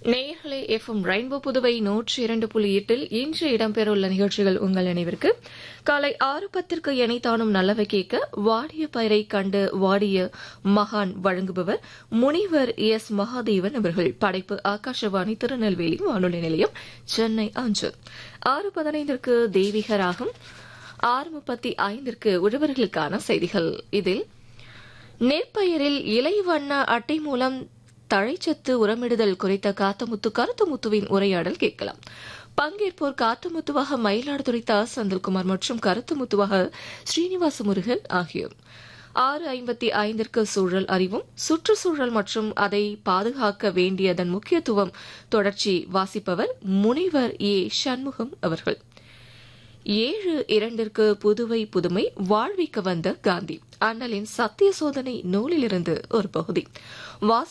நேயர்களே FM rainbow Puduvai நூற்றி இரண்டு புள்ளி எட்டில் இன்று இடம்பெறவுள்ள நிகழ்ச்சிகள் உங்கள் நினைவிற்கு காலை ஆறு பத்திற்கு எனைத்தானும் நல்லவை கேட்க வாடிய பயிரை கண்டு வாடிய மகான் வழங்குபவர் முனிவர் எஸ் மகாதேவன் அவர்கள் படைப்பு ஆகாஷவாணி திருநெல்வேலி வானொலி நிலையம் சென்னை அஞ்சு ஆறு பதினைந்திற்கு தெய்வீக ராகம் ஆறு முப்பத்தி ஐந்திற்கு உழவர்களுக்கான செய்திகள் இதில் நெற்பயிரில் இலை வண்ண அட்டை மூலம் தழைச்சத்து உரமிடுதல் குறித்த காத்தமுத்து கருத்துமுத்துவின் உரையாடல் கேட்கலாம் பங்கேற்போர் காத்தமுத்துவாக மயிலாடுதுறை தா செந்தில்குமார் மற்றும் கருத்துமுத்துவாக ஸ்ரீனிவாச முருகன் ஆகியோர் ஆறு ஐம்பத்தி ஐந்திற்கு சூழல் அறிவும் சுற்றுச்சூழல் மற்றும் அதை பாதுகாக்க வேண்டியதன் முக்கியத்துவம் தொடர்ச்சி வாசிப்பவர் முனைவர் ஏ சண்முகம் அவர்கள் ஏழு இரண்டிற்கு புதுவை புதுமை வாழ்விக்க வந்த காந்தி அண்ணலின் சத்திய சோதனை நூலிலிருந்து ஒரு பகுதி